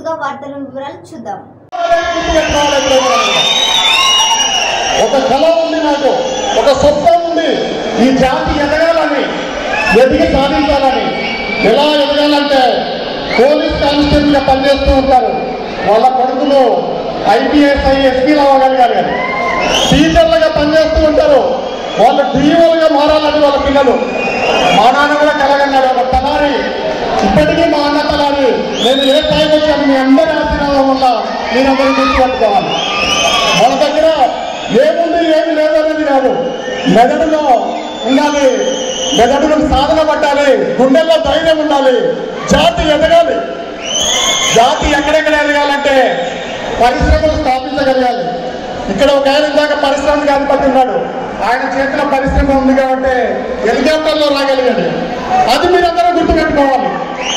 ముందుగా వార్తల వివరాలు చూద్దాం ఒక కళ ఉంది నాకు ఒక స్వప్నం ఉంది ఈ జాతి ఎదగాలని ఎదిగి సాధించాలని ఎలా ఎదగాలంటే పోలీస్ కానిస్టేబుల్గా పనిచేస్తూ ఉంటారు వాళ్ళ కొడుకులు ఐపీఎస్ ఎస్పీలు అవ్వగలిగారు టీచర్లుగా పనిచేస్తూ ఉంటారు వాళ్ళు డిఓలుగా మారాలని వాళ్ళ పిల్లలు మా నాన్న కూడా కలగన్నాడు ఒక తలారి ఇప్పటికీ మా అన్న తలారి నేను ఏ స్థాయికి వచ్చాను మీ అందరి ఆశీర్వాదం వల్ల నేను అందరూ గుర్తుపెట్టుకోవాలి మన దగ్గర ఏముంది ఏమి లేదు అనేది కాదు మెదడులో ఉండాలి మెదడులో సాధన పట్టాలి గుండెల్లో ధైర్యం ఉండాలి జాతి ఎదగాలి జాతి ఎక్కడెక్కడ ఎదగాలంటే పరిశ్రమలు స్థాపించగలగాలి ఇక్కడ ఒక ఆయన ఇందాక పరిశ్రమకి అధిపతి ఉన్నాడు ఆయన చేతిలో పరిశ్రమ ఉంది కాబట్టి హెలికాప్టర్లో రాగలిగాడు అది మీరందరూ గుర్తుపెట్టుకోవాలి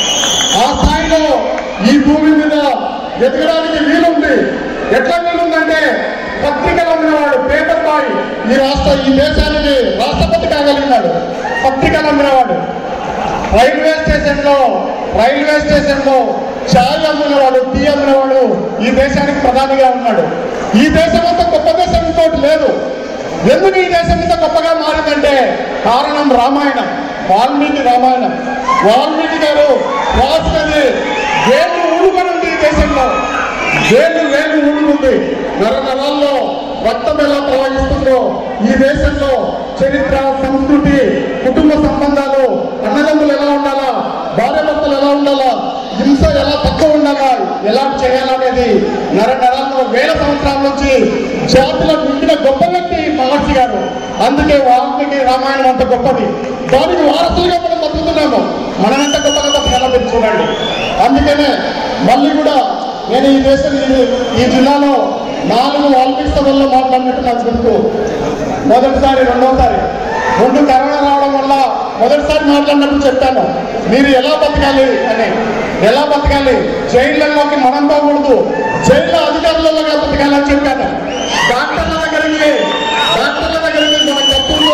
ఆ స్థాయిలో ఈ భూమి మీద ఎదగడానికి వీలుంది ఎట్లా వీలుందంటే పత్రికలు అమ్మినవాడు పేపర్ బాయ్ ఈ రాష్ట్ర ఈ దేశానికి రాష్ట్రపతి కాగలిగినాడు పత్రికలు అమ్మినవాడు రైల్వే స్టేషన్ లో రైల్వే స్టేషన్ లో చాయ్ అమ్మినవాడు టీ అమ్మినవాడు ఈ దేశానికి ప్రధానిగా ఉన్నాడు ఈ దేశం అంతా గొప్ప దేశం ఇంకోటి లేదు ఎందుకు ఈ దేశం ఇంత గొప్పగా మారిందంటే కారణం రామాయణం వాల్మీకి రామాయణం వాల్మీకి గారు రాసినది వేలు ఊడుకనుంది ఈ దేశంలో వేలు వేలు ఊడుకుంది నర నరాల్లో రక్తం ఎలా ప్రవహిస్తుందో ఈ దేశంలో చరిత్ర సంస్కృతి కుటుంబ సంబంధాలు అన్నదమ్ములు ఎలా ఉండాలా భార్య భర్తలు ఎలా ఉండాలా హింస ఎలా తక్కువ ఉండాలా ఎలా చేయాలనేది నర నరాల్లో వేల సంవత్సరాల నుంచి జాతిలో నిండిన గొప్ప వ్యక్తి మహర్షి గారు అందుకే వాల్మీకి రామాయణం అంత గొప్పది దానికి వారసులుగా మనం బతుకుతున్నాము మనం ఎంత గొప్పగా బతకాలో మీరు చూడండి అందుకనే మళ్ళీ కూడా నేను ఈ దేశం ఈ- ఈ జిల్లాలో నాలుగు వాల్మీకి సభల్లో మాట్లాడినట్టు నాకు గుర్తు మొదటిసారి రెండోసారి రెండు కరోనా రావడం వల్ల మొదటిసారి మాట్లాడినప్పుడు చెప్పాను మీరు ఎలా బతకాలి అని ఎలా బతకాలి జైళ్ళలోకి మనం పోకూడదు జైల్లో అధికారులలోగా బతకాలని చెప్పాను డాక్టర్ల దగ్గరికి డాక్టర్ల దగ్గరికి మన కత్తుల్లో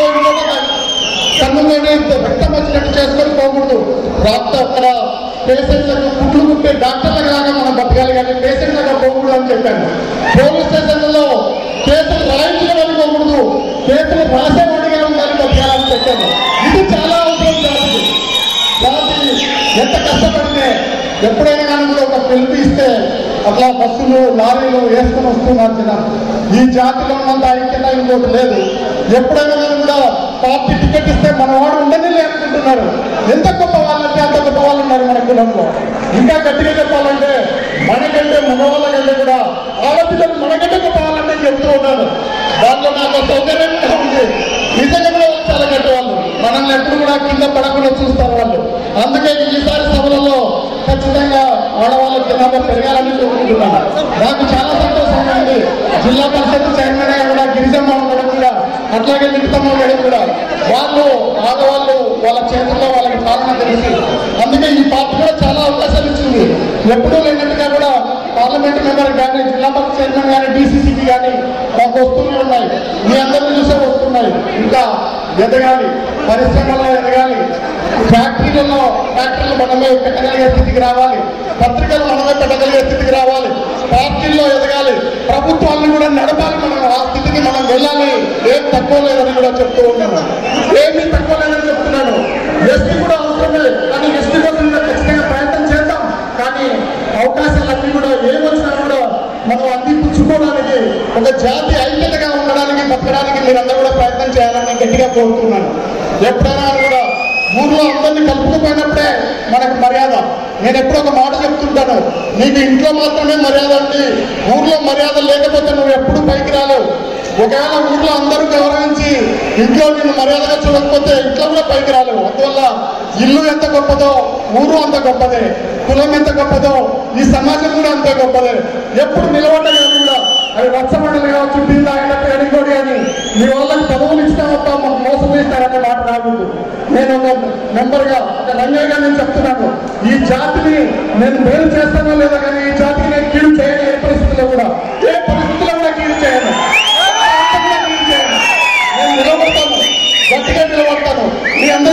కన్నులోనే రక్తం వచ్చినట్టు చేసుకొని పోకూడదు రక్త అక్కడ పేషెంట్లకు కుట్లు కుట్టే డాక్టర్లకు లాగా మనం బతకాలి కానీ పేషెంట్ లాగా పోకూడదు అని చెప్పాను పోలీస్ స్టేషన్లలో కేసులు రాయించడం పోకూడదు కేసులు రాసేవాడిగా ఉండాలి బతకాలని చెప్పాను ఇది చాలా అవసరం జాతికి జాతి ఎంత కష్టపడితే ఎప్పుడైనా కానీ కూడా ఒక పిలుపు ఇస్తే అట్లా బస్సులు లారీలు వేసుకొని వస్తున్నారు జనం ఈ జాతిలో ఉన్నంత ఐక్యత ఇంకోటి లేదు ఎప్పుడైనా కానీ కూడా పార్టీ టికెట్ ఇస్తే మన వాడు ఉండని లేకుంటున్నారు ఎంత గొప్ప వాళ్ళంటే అంత గొప్ప వాళ్ళు ఉన్నారు మన కులంలో ఇంకా గట్టిగా చెప్పాలంటే మనకంటే మగవాళ్ళ కంటే కూడా ఆడపిల్లలు మనకంటే గొప్ప వాళ్ళంటే చెప్తూ ఉన్నాను దాంట్లో నాకు సౌకర్యంగా ఉంది నిజంగా కూడా వాళ్ళు చాలా గట్టి వాళ్ళు మనల్ని ఎప్పుడు కూడా కింద పడకుండా చూస్తారు వాళ్ళు అందుకే ఈసారి సభలలో ఖచ్చితంగా ఆడవాళ్ళ జనాభా పెరగాలని కోరుకుంటున్నాను నాకు చాలా సంతోషంగా ఉంది జిల్లా పరిషత్ చైర్మన్ గా కూడా గిరిజమ్మ ఉండడం కూడా అట్లాగే మిగతమ్మ ఉండడం కూడా వాళ్ళు ఆడవాళ్ళు వాళ్ళ చేతుల్లో వాళ్ళకి పాలన తెలిసి అందుకే ఈ పార్టీ కూడా చాలా అవకాశాలు ఇచ్చింది ఎప్పుడూ లేనట్టుగా కూడా పార్లమెంట్ మెంబర్ కానీ జిల్లా పరిషత్ చైర్మన్ కానీ డీసీసీకి కానీ మాకు వస్తూనే ఉన్నాయి మీ అందరినీ చూసే వస్తున్నాయి ఇంకా ఎదగాలి పరిశ్రమలో ఎదగాలి ఫ్యాక్టరీలలో ఫ్యాక్టరీలు మనమే పెట్టగలిగే స్థితికి రావాలి పత్రికలు మనమే పెట్టగలిగే స్థితికి రావాలి పార్టీల్లో ఎదగాలి ప్రభుత్వాలను కూడా నడపాలి మనం ఆ స్థితికి మనం వెళ్ళాలి ఏం తక్కువ లేదని కూడా చెప్తూ ఉన్నాను ఏమీ తక్కువ లేదని చెప్తున్నాను ఎస్టీ కూడా అవసరమే కానీ ఎస్టీ కోసం కూడా ఖచ్చితంగా ప్రయత్నం చేద్దాం కానీ అవకాశాలన్నీ కూడా ఏమొచ్చినా కూడా మనం అందిపుచ్చుకోవడానికి ఒక జాతి ఐక్యతగా ఉండడానికి బతకడానికి మీరందరూ కూడా ప్రయత్నం చేయాలని నేను గట్టిగా కోరుతున్నాను ఎప్పుడైనా కూడా ఊర్లో అందరినీ కలుపుకుపోయినప్పుడే మనకు మర్యాద నేను ఎప్పుడు ఒక మాట చెప్తుంటాను నీకు ఇంట్లో మాత్రమే మర్యాద ఉంది ఊర్లో మర్యాద లేకపోతే నువ్వు ఎప్పుడు పైకి రాలేవు ఒకవేళ ఊర్లో అందరూ గౌరవించి ఇంట్లో నిన్ను మర్యాదగా చూడకపోతే ఇంట్లో కూడా పైకి రాలేవు అందువల్ల ఇల్లు ఎంత గొప్పదో ఊరు అంత గొప్పదే కులం ఎంత గొప్పదో ఈ సమాజం కూడా అంతే గొప్పదే ఎప్పుడు నిలబడ్డాయి కూడా అవి రచ్చబండలు కావచ్చు బిల్లు అయినట్టు ఎనుకోడి అని మీ వాళ్ళకి పదవులు ఇచ్చినా తప్ప మాకు మోసం చేస్తారనే మాట రాకూడదు నేను ఒక మెంబర్గా ఒక రంగయ్యగా నేను చెప్తున్నాను ఈ జాతిని నేను మేలు చేస్తానో లేదో కానీ ఈ జాతికి నేను కీడు చేయను ఏ పరిస్థితుల్లో కూడా ఏ పరిస్థితుల్లో కూడా కీడు చేయను ఏ ప్రాంతంలో కీడు చేయను. నేను నిలబడతాను గట్టిగా నిలబడతాను మీ అందరి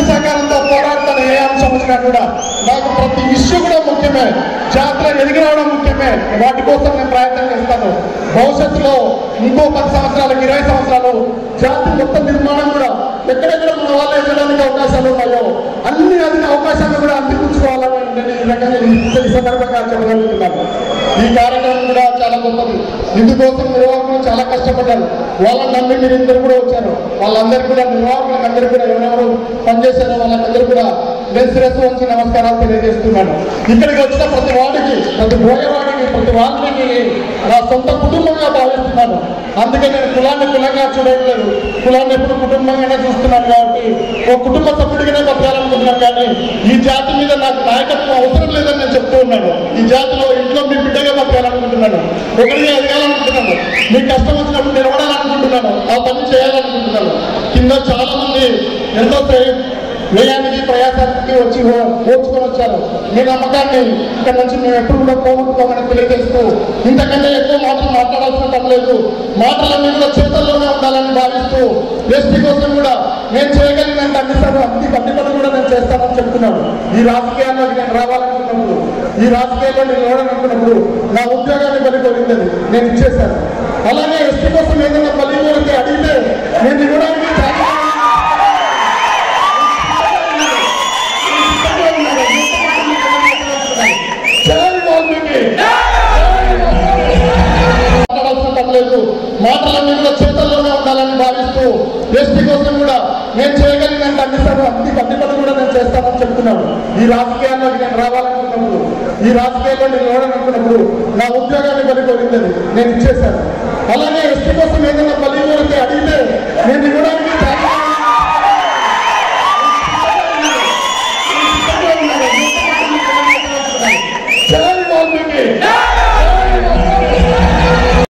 సహకారంతో పోరాడతాను ఏ అంశం వచ్చినా కూడా నాకు ప్రతి ఇష్యూ కూడా ముఖ్యమే జాతర ఎదిగి రావడం ముఖ్యమే వాటి కోసం నేను ప్రయత్నం చేస్తాను భవిష్యత్తులో ఇంకో పది సంవత్సరాలకు ఇరవై సంవత్సరాలు జాతి మొత్తం నిర్మాణం కూడా ఎక్కడెక్కడ మన వాళ్ళు ఎదగడానికి అవకాశాలు ఉన్నాయో అన్ని అన్ని అవకాశాలు కూడా అందిపుచ్చుకోవాలని నేను ఈ రకంగా ఈ సందర్భంగా చెప్పగలుగుతున్నాను ఈ కార్యక్రమం కూడా చాలా గొప్పది ఇందుకోసం నిర్వాహకులు చాలా కష్టపడ్డారు వాళ్ళని నమ్మి మీరు ఇద్దరు కూడా వచ్చారు వాళ్ళందరికీ కూడా నిర్వాహకులకు అందరూ కూడా ఎవరెవరు పనిచేశారో వాళ్ళందరూ కూడా నేను శిరస్సు వంచి నమస్కారాలు తెలియజేస్తున్నాను ఇక్కడికి వచ్చిన ప్రతి వాడికి ప్రతి పోయేవాడికి ప్రతి వాడికి నా సొంత కుటుంబంగా భావిస్తున్నాను అందుకే నేను కులాన్ని కులంగా చూడట్లేదు కులాన్ని ఎప్పుడు కుటుంబంగానే చూస్తున్నాను కాబట్టి ఓ కుటుంబ సభ్యుడిగానే బతకాలనుకుంటున్నాను కానీ ఈ జాతి మీద నాకు నాయకత్వం అవసరం లేదని నేను చెప్తూ ఉన్నాను ఈ జాతిలో ఇంట్లో మీ బిడ్డగా బతకాలనుకుంటున్నాను ఒకరిగా ఎదగాలనుకుంటున్నాను మీకు కష్టం వచ్చినప్పుడు నిలబడాలనుకుంటున్నాను ఆ పని చేయాలనుకుంటున్నాను కింద చాలా మంది ఎంతో ప్రే- వ్యయానికి ప్రయాసానికి వచ్చి ఓర్చుకొని వచ్చారు మీ నమ్మకాన్ని ఇక్కడ నుంచి మేము ఎప్పుడు కూడా పోగొట్టుకోమని తెలియజేస్తూ ఇంతకంటే ఎక్కువ మాటలు మాట్లాడాల్సిన పని లేదు మాటలన్నీ కూడా చేతల్లోనే ఉండాలని భావిస్తూ ఎస్టీ కోసం కూడా నేను చేయగలిగినంత అన్ని సార్లు అన్ని అన్ని పనులు కూడా నేను చేస్తానని చెప్తున్నాను ఈ రాజకీయాల్లోకి నేను రావాలనుకున్నప్పుడు ఈ రాజకీయాల్లో నేను రావాలనుకున్నప్పుడు నా ఉద్యోగాన్ని బలి కోరిందని నేను ఇచ్చేశాను అలాగే ఎస్టీ కోసం ఏదైనా బలి కోరితే అడిగితే నేను ఇవ్వడానికి చాలా జై వాల్మీకి మాట్లాడాల్సిన పని లేదు మాటలన్నీ కూడా చేతల్లోనే ఉండాలని భావిస్తూ ఎస్టీ కోసం కూడా నేను చేయగలిగినంత అన్ని సార్లు అన్ని అన్ని పనులు కూడా నేను చేస్తానని చెప్తున్నాను ఈ రాజకీయాల్లోకి నేను రావాలనుకున్నప్పుడు ఈ రాజకీయాల్లో నేను రావాలనుకున్నప్పుడు నా ఉద్యోగాన్ని బలి కోరిందని నేను ఇచ్చేశాను అలాగే ఎస్టీ కోసం ఏదైనా బలి కోరితే అడిగితే నేను ఇవ్వడానికి